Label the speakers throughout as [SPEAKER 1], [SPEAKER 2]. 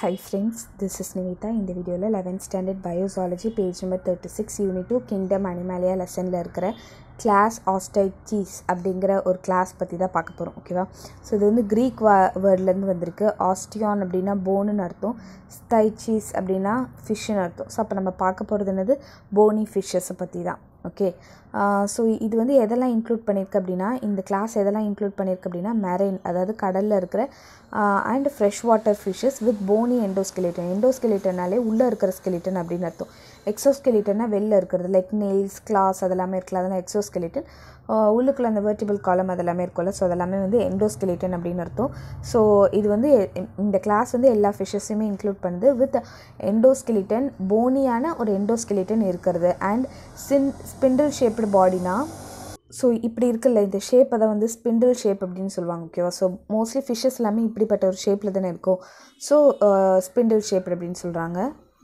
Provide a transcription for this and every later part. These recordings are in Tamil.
[SPEAKER 1] Hi friends, this is Nivita. இந்த வீடியோவில் 11th standard biology page number thirty six unit two kingdom Animalia லெசனில் இருக்கிற கிளாஸ் ஆஸ்டைச்சீஸ் அப்படிங்கிற ஒரு கிளாஸ் பற்றி தான் பார்க்க போகிறோம் ஓகேவா ஸோ இது வந்து க்ரீக் வா வேர்ட்லேருந்து வந்திருக்கு ஆஸ்டியான் அப்படின்னா போனுன்னு அர்த்தம் ஸ்டைச்சீஸ் அப்படின்னா ஃபிஷ்ஷுன்னு அர்த்தம் ஸோ அப்போ நம்ம பார்க்க போகிறது என்னது போனி ஃபிஷ்ஷஸை பற்றி தான் ஓகே ஸோ இது வந்து எதெல்லாம் இன்க்ளூட் பண்ணியிருக்கு அப்படின்னா இந்த கிளாஸ் எதெல்லாம் இன்க்ளூட் பண்ணியிருக்கு அப்படின்னா மெரைன் அதாவது கடலில் இருக்கிற and fresh water fishes with bony endoskeleton எண்டோஸ்கெலிட்டனாலே உள்ளே இருக்கிற ஸ்கெலிட்டன் அப்படின்னு அர்த்தம் எக்ஸோஸ்கெலிட்டன்னா வெளில இருக்கிறது லைக் நெயில்ஸ் கிளாஸ் அதெல்லாமே இருக்கலாம் அதெல்லாம் எக்ஸோஸ்கெலிட்டன் உள்ளுக்குள்ள அந்த வெர்டிபிள் காலம் அதெல்லாமே இருக்கும்ல ஸோ அதெல்லாமே வந்து எண்டோஸ்கெலிட்டன் அப்படின்னு அர்த்தம் ஸோ இது வந்து இந்த கிளாஸ் வந்து எல்லா ஃபிஷ்ஷஸையுமே இன்க்ளூட் பண்ணுது வித் எண்டோஸ்கெலிட்டன் போனியான ஒரு எண்டோஸ்கெலிட்டன் இருக்கிறது அண்ட் சின் ஸ்பிண்டில் ஷேப்டு பாடினா ஸோ இப்படி இருக்குல்ல இந்த ஷேப் அதை வந்து ஸ்பிண்டில் ஷேப் அப்படின்னு சொல்லுவாங்க ஓகேவா ஸோ மோஸ்ட்லி ஃபிஷ்ஷஸ் எல்லாமே இப்படிப்பட்ட ஒரு ஷேப்பில் தானே இருக்கும் ஸோ ஸ்பிண்டில் ஷேப் அப்படின்னு சொல்கிறாங்க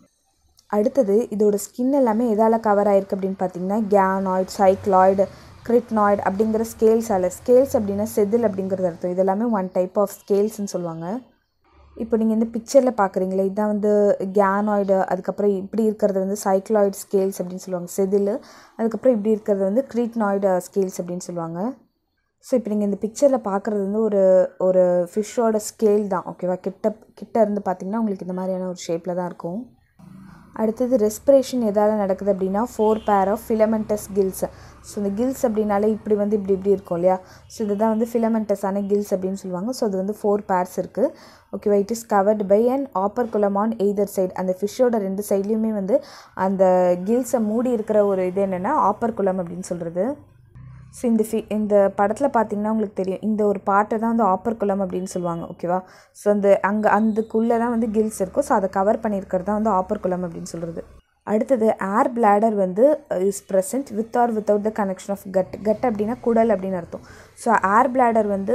[SPEAKER 1] அடுத்தது இதோட ஸ்கின் எல்லாமே எதால் கவர் ஆயிருக்கு அப்படின்னு பார்த்தீங்கன்னா கேனாய்டு சைக்ளாய்டு கிரிட்னாய்டு அப்படிங்கிற ஸ்கேல்ஸால் ஸ்கேல்ஸ் அப்படின்னா செதில் அப்படிங்கிறது அர்த்தம் இதெல்லாமே ஒன் டைப் ஆஃப் ஸ்கேல்ஸ்னு சொல்லுவாங்க இப்போ நீங்கள் இந்த பிக்சரில் பார்க்குறீங்களே இதுதான் வந்து கேனாய்டு அதுக்கப்புறம் இப்படி இருக்கிறது வந்து சைக்ளாய்டு ஸ்கேல்ஸ் அப்படின்னு சொல்லுவாங்க செதில் அதுக்கப்புறம் இப்படி இருக்கிறது வந்து க்ரீட்னாய்டு ஸ்கேல்ஸ் அப்படின்னு சொல்லுவாங்க ஸோ இப்போ நீங்கள் இந்த பிக்சரில் பார்க்குறது வந்து ஒரு ஒரு ஃபிஷ்ஷோட ஸ்கேல் தான் ஓகேவா கிட்ட கிட்ட இருந்து பார்த்தீங்கன்னா உங்களுக்கு இந்த மாதிரியான ஒரு ஷேப்பில் தான் இருக்கும் அடுத்தது ரெஸ்பிரேஷன் எதால் நடக்குது அப்படின்னா four pair of filamentous gills so இந்த கில்ஸ் அப்படின்னாலே இப்படி வந்து இப்படி இப்படி இருக்கும் இல்லையா ஸோ இதுதான் வந்து ஃபிலமெண்டஸான கில்ஸ் அப்படின்னு சொல்லுவாங்க ஸோ அது வந்து ஃபோர் பேர்ஸ் இருக்குது ஓகேவா it is covered by an operculum on either side அந்த ஃபிஷ்ஷோட ரெண்டு சைட்லேயுமே வந்து அந்த கில்ஸை மூடி இருக்கிற ஒரு இது என்னென்னா ஆப்பர் குலம் அப்படின்னு சொல்கிறது ஸோ இந்த ஃபி இந்த படத்தில் பார்த்தீங்கன்னா உங்களுக்கு தெரியும் இந்த ஒரு பாட்டை தான் வந்து ஆப்பர் குளம் அப்படின்னு சொல்லுவாங்க ஓகேவா ஸோ அந்த அங்கே அதுக்குள்ளே தான் வந்து கில்ஸ் இருக்கும் ஸோ அதை கவர் பண்ணியிருக்கிறது தான் வந்து ஆப்பர் குளம் அப்படின்னு சொல்கிறது அடுத்தது ஏர் பிளாடர் வந்து is present with or without the connection of gut gut அப்படின்னா குடல் அப்படின்னு அர்த்தம் ஸோ ஏர் பிளாடர் வந்து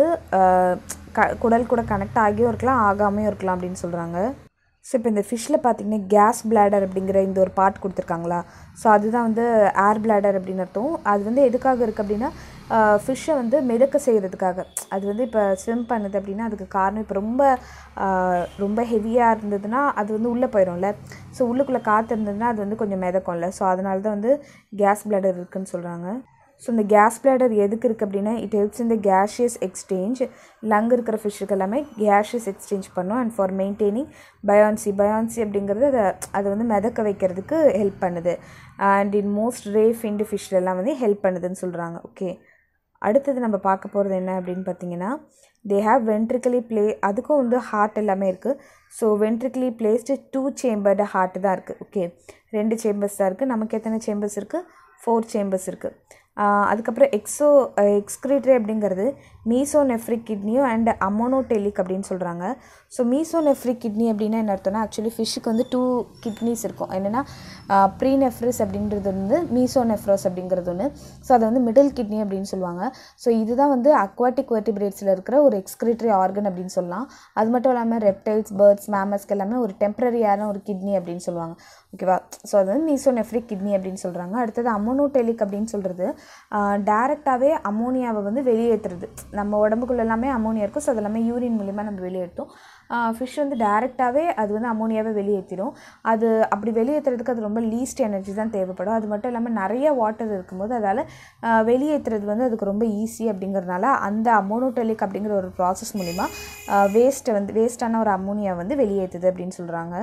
[SPEAKER 1] க குடல் கூட கனெக்ட் ஆகியும் இருக்கலாம் ஆகாமையும் இருக்கலாம் அப்படின்னு சொல்கிறாங்க ஸோ இப்போ இந்த ஃபிஷ்ஷில் பார்த்தீங்கன்னா கேஸ் பிளாடர் அப்படிங்கிற இந்த ஒரு பார்ட் கொடுத்துருக்காங்களா ஸோ அதுதான் வந்து ஏர் பிளாடர் அப்படின்னு அர்த்தம் அது வந்து எதுக்காக இருக்குது அப்படின்னா ஃபிஷ்ஷை வந்து மிதக்க செய்கிறதுக்காக அது வந்து இப்போ ஸ்விம் பண்ணுது அப்படின்னா அதுக்கு காரணம் இப்போ ரொம்ப ரொம்ப ஹெவியாக இருந்ததுன்னா அது வந்து உள்ளே போயிடும்ல ஸோ உள்ளுக்குள்ளே காற்று இருந்ததுன்னா அது வந்து கொஞ்சம் மிதக்கும்ல ஸோ அதனால தான் வந்து கேஸ் பிளாடர் இருக்குதுன்னு சொல்கிறாங்க ஸோ இந்த கேஸ் பிளாடர் எதுக்கு இருக்குது அப்படின்னா இட் ஹெல்ப்ஸ் இந்த கேஷியஸ் எக்ஸ்சேஞ்ச் லங் இருக்கிற ஃபிஷ்ஷுக்கு எல்லாமே கேஷியஸ் எக்ஸ்சேஞ்ச் பண்ணும் and for maintaining buoyancy buoyancy அப்படிங்கிறது அதை அதை வந்து மிதக்க வைக்கிறதுக்கு ஹெல்ப் பண்ணுது அண்ட் இன் மோஸ்ட் ரே ஃபிண்டு ஃபிஷ்லெல்லாம் வந்து ஹெல்ப் பண்ணுதுன்னு சொல்கிறாங்க ஓகே அடுத்தது நம்ம பார்க்க போகிறது என்ன அப்படின்னு பார்த்தீங்கன்னா தே ஹாவ் வென்ட்ரிக்கலி ப்ளே அதுக்கும் வந்து ஹார்ட் எல்லாமே இருக்குது so ventrally placed two chambered heart தான் இருக்குது ஓகே ரெண்டு சேம்பர்ஸ் தான் இருக்குது நமக்கு எத்தனை சேம்பர்ஸ் இருக்குது ஃபோர் சேம்பர்ஸ் இருக்குது அதுக்கப்புறம் எக்ஸோ எக்ஸ்க்ரீட்ரி அப்படிங்கிறது மீசோநெஃப்ரிக் கிட்னியும் அண்ட் அமோனோடெலிக் அப்படின்னு சொல்கிறாங்க ஸோ மீசோநெஃப்ரிக் கிட்னி அப்படின்னா என்ன அர்த்தம்னா ஆக்சுவலி ஃபிஷ்ஷுக்கு வந்து டூ கிட்னிஸ் இருக்கும் என்னென்னா ப்ரீநெஃப்ரிஸ் அப்படின்றது வந்து மீசோநெஃப்ரோஸ் அப்படிங்கிறது ஒன்று ஸோ அதை வந்து மிடில் கிட்னி அப்படின்னு சொல்லுவாங்க ஸோ இதுதான் வந்து அக்வாட்டிக் வெர்டிபிரேட்ஸில் இருக்கிற ஒரு எக்ஸ்க்ரீட்ரி ஆர்கன் அப்படின்னு சொல்லலாம் அது மட்டும் இல்லாமல் ரெப்டைல்ஸ் பேர்ட்ஸ் மேமஸ்க்கு எல்லாமே ஒரு டெம்பரரியான ஒரு கிட்னி அப்படின்னு சொல்லுவாங்க ஓகேவா ஸோ அது வந்து மீசோநெஃப்ரிக் கிட்னி அப்படின்னு சொல்கிறாங்க அடுத்தது அமோனோடெலிக் அப்படின்னு சொல்கிறது டேரெக்டாகவே அமோனியாவை வந்து வெளியேற்றுறது நம்ம உடம்புக்குள்ள எல்லாமே அமோனியா இருக்கும் ஸோ அது எல்லாமே யூரின் மூலிமா நம்ம வெளியேற்றோம் ஃபிஷ் வந்து டேரெக்டாகவே அது வந்து அமோனியாவை வெளியேற்றிடும் அது அப்படி வெளியேற்றுறதுக்கு அது ரொம்ப லீஸ்ட் எனர்ஜி தான் தேவைப்படும் அது மட்டும் இல்லாமல் நிறைய வாட்டர் இருக்கும்போது அதால் வெளியேற்றுறது வந்து அதுக்கு ரொம்ப ஈஸி அப்படிங்கிறதுனால அந்த அமோனோடெலிக் அப்படிங்கிற ஒரு ப்ராசஸ் மூலிமா வேஸ்ட்டை வந்து வேஸ்ட்டான ஒரு அமோனியா வந்து வெளியேற்றுது அப்படின்னு சொல்கிறாங்க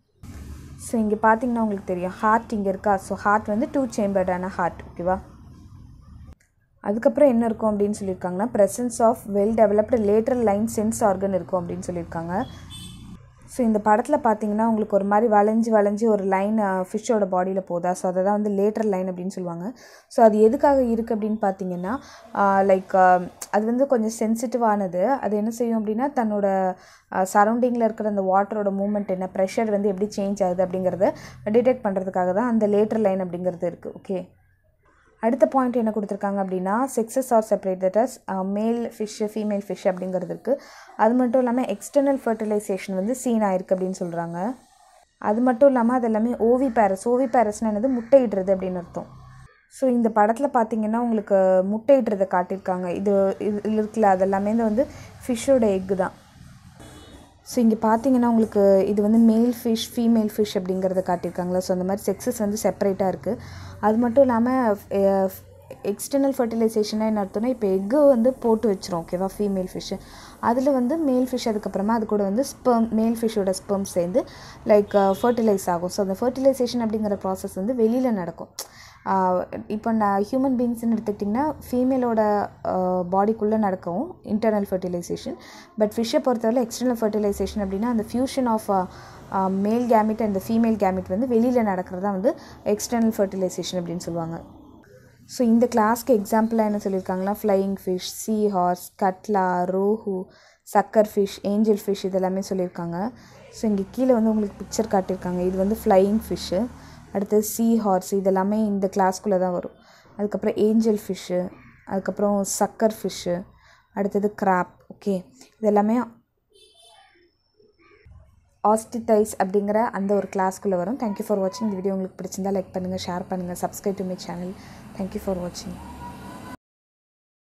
[SPEAKER 1] ஸோ இங்கே பார்த்தீங்கன்னா உங்களுக்கு தெரியும் ஹார்ட் இங்கே இருக்கா ஸோ ஹார்ட் வந்து டூ சேம்பர்டான ஹார்ட் ஓகேவா அதுக்கப்புறம் என்ன இருக்கும் அப்படின்னு சொல்லியிருக்காங்கன்னா presence of well developed lateral line sense organ இருக்கும் அப்படின்னு சொல்லியிருக்காங்க ஸோ இந்த படத்தில் பார்த்தீங்கன்னா உங்களுக்கு ஒரு மாதிரி வளைஞ்சு வளைஞ்சு ஒரு லைன் ஃபிஷ்ஷோட பாடியில் போதா ஸோ அதை தான் வந்து லேட்டர் லைன் அப்படின்னு சொல்லுவாங்க ஸோ அது எதுக்காக இருக்குது அப்படின்னு பார்த்தீங்கன்னா லைக் அது வந்து கொஞ்சம் சென்சிட்டிவானது அது என்ன செய்யும் அப்படின்னா தன்னோட சரௌண்டிங்கில் இருக்கிற அந்த வாட்டரோட மூமெண்ட் என்ன ப்ரெஷர் வந்து எப்படி சேஞ்ச் ஆகுது அப்படிங்கிறத டிடெக்ட் பண்ணுறதுக்காக தான் அந்த லேட்டர் லைன் அப்படிங்கிறது இருக்குது ஓகே அடுத்த பாயிண்ட் என்ன கொடுத்துருக்காங்க அப்படின்னா sexes are separate that is male fish female fish அப்படிங்கிறது இருக்குது அது மட்டும் இல்லாமல் எக்ஸ்டர்னல் ஃபர்டிலைசேஷன் வந்து சீன் ஆயிருக்கு அப்படின்னு சொல்கிறாங்க அது மட்டும் இல்லாமல் அது எல்லாமே ஓவி பேரஸ் ஓவி பேரஸ்னு என்னது முட்டையிடுறது அப்படின்னு அர்த்தம் ஸோ இந்த படத்தில் பார்த்தீங்கன்னா உங்களுக்கு முட்டையிடுறதை காட்டியிருக்காங்க இது இது இருக்குல்ல அது எல்லாமே வந்து ஃபிஷ்ஷோட எக்கு தான் ஸோ இங்கே பார்த்தீங்கன்னா உங்களுக்கு இது வந்து மேல் ஃபிஷ் ஃபீமேல் ஃபிஷ் அப்படிங்கிறத காட்டியிருக்காங்களா ஸோ அந்த மாதிரி செக்ஸஸ் வந்து செப்பரேட்டாக இருக்குது அது மட்டும் இல்லாமல் எக்ஸ்டர்னல் ஃபர்டிலைசேஷனாக என்ன அர்த்தம்னா இப்போ எக்கு வந்து போட்டு வச்சிரும் ஓகேவா ஃபீமேல் ஃபிஷ்ஷு அதில் வந்து மேல் ஃபிஷ் அதுக்கப்புறமா அது கூட வந்து ஸ்பெர்ம் மேல் ஃபிஷ்ஷோட ஸ்பெர்ம் சேர்ந்து லைக் ஃபர்டிலைஸ் ஆகும் ஸோ அந்த ஃபர்டிலைசேஷன் அப்படிங்கிற ப்ராசஸ் வந்து வெளியில் நடக்கும் இப்போ நான் ஹியூமன் பீங்ஸ்னு எடுத்துக்கிட்டிங்கன்னா ஃபீமேலோட பாடிக்குள்ளே நடக்கும் இன்டர்னல் ஃபர்டிலைசேஷன் பட் ஃபிஷ்ஷை பொறுத்தவரை எக்ஸ்டர்னல் ஃபர்டிலைசேஷன் அப்படின்னா அந்த fusion of male gamete and female gamete வந்து வெளியில் நடக்கிறதா வந்து எக்ஸ்டர்னல் ஃபர்டிலைசேஷன் அப்படின்னு சொல்லுவாங்க ஸோ இந்த கிளாஸ்க்கு எக்ஸாம்பிளாக என்ன சொல்லியிருக்காங்களா flying fish sea horse catla rohu sucker fish angel fish இதெல்லாமே சொல்லியிருக்காங்க ஸோ இங்கே கீழே வந்து உங்களுக்கு பிக்சர் காட்டியிருக்காங்க இது வந்து ஃப்ளையிங் ஃபிஷ்ஷு அடுத்தது சீ ஹார்ஸ் இதெல்லாமே இந்த கிளாஸ்க்குள்ளே தான் வரும் அதுக்கப்புறம் ஏஞ்சல் ஃபிஷ்ஷு அதுக்கப்புறம் சக்கர் ஃபிஷ்ஷு அடுத்தது கிராப் ஓகே இதெல்லாமே ஆஸ்டித்தைஸ் அப்படிங்கிற அந்த ஒரு கிளாஸ்க்குள்ளே வரும் தேங்க்யூ ஃபார் வாட்சிங் இந்த வீடியோ உங்களுக்கு பிடிச்சிருந்தா லைக் பண்ணுங்கள் ஷேர் பண்ணுங்கள் subscribe to my channel thank you for வாட்சிங்